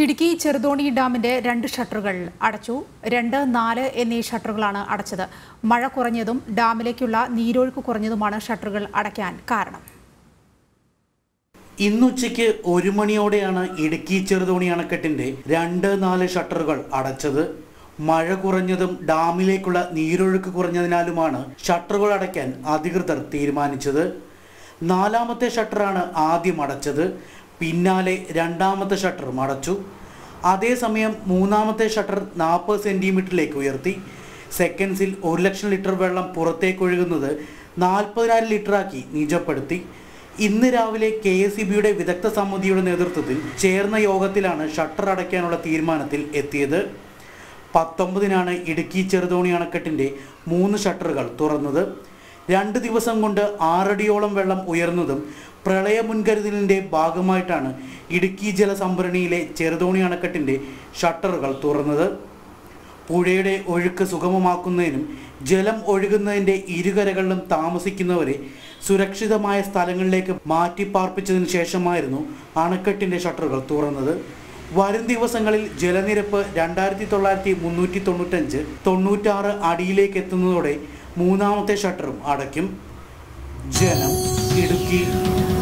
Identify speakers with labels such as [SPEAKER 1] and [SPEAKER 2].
[SPEAKER 1] ഇടുക്കി ചെറുതോണി ഡാമിന്റെ രണ്ട് ഷട്ടറുകൾ അടച്ചു രണ്ട് നാല് എന്നീ ഷട്ടറുകളാണ് അടച്ചത് മഴ കുറഞ്ഞതും ഡാമിലേക്കുള്ള നീരൊഴുക്ക് കുറഞ്ഞതുമാണ് ഷട്ടറുകൾ അടയ്ക്കാൻ കാരണം
[SPEAKER 2] ഇന്നുച്ചയ്ക്ക് ഒരു മണിയോടെയാണ് ഇടുക്കി ചെറുതോണി അണക്കെട്ടിന്റെ രണ്ട് നാല് ഷട്ടറുകൾ അടച്ചത് മഴ കുറഞ്ഞതും ഡാമിലേക്കുള്ള നീരൊഴുക്ക് കുറഞ്ഞതിനാലുമാണ് ഷട്ടറുകൾ അടയ്ക്കാൻ അധികൃതർ തീരുമാനിച്ചത് നാലാമത്തെ ഷട്ടറാണ് ആദ്യം അടച്ചത് പിന്നാലെ രണ്ടാമത്തെ ഷട്ടറും അടച്ചു അതേസമയം മൂന്നാമത്തെ ഷട്ടർ നാൽപ്പത് സെൻറ്റിമീറ്ററിലേക്ക് ഉയർത്തി സെക്കൻഡ്സിൽ ഒരു ലക്ഷം ലിറ്റർ വെള്ളം പുറത്തേക്ക് ഒഴുകുന്നത് നാൽപ്പതിനായിരം ലിറ്ററാക്കി നിജപ്പെടുത്തി ഇന്ന് രാവിലെ കെ എസ് ഇ ബിയുടെ വിദഗ്ധ സമിതിയുടെ നേതൃത്വത്തിൽ ചേർന്ന യോഗത്തിലാണ് ഷട്ടർ അടയ്ക്കാനുള്ള തീരുമാനത്തിൽ എത്തിയത് പത്തൊമ്പതിനാണ് ഇടുക്കി ചെറുതോണി അണക്കെട്ടിൻ്റെ മൂന്ന് ഷട്ടറുകൾ തുറന്നത് രണ്ട് ദിവസം കൊണ്ട് ആറടിയോളം വെള്ളം ഉയർന്നതും പ്രളയ മുൻകരുതലിൻ്റെ ഭാഗമായിട്ടാണ് ഇടുക്കി ജലസംഭരണിയിലെ ചെറുതോണി അണക്കെട്ടിൻ്റെ ഷട്ടറുകൾ തുറന്നത് പുഴയുടെ ഒഴുക്ക് സുഗമമാക്കുന്നതിനും ജലം ഒഴുകുന്നതിൻ്റെ ഇരുകരകളിലും താമസിക്കുന്നവരെ സുരക്ഷിതമായ സ്ഥലങ്ങളിലേക്ക് മാറ്റിപ്പാർപ്പിച്ചതിന് ശേഷമായിരുന്നു അണക്കെട്ടിൻ്റെ ഷട്ടറുകൾ തുറന്നത് വരും ദിവസങ്ങളിൽ ജലനിരപ്പ് രണ്ടായിരത്തി തൊള്ളായിരത്തി മുന്നൂറ്റി തൊണ്ണൂറ്റഞ്ച് തൊണ്ണൂറ്റാറ് അടിയിലേക്ക് എത്തുന്നതോടെ മൂന്നാമത്തെ ഷട്ടറും അടയ്ക്കും ജനം ഇടുക്കി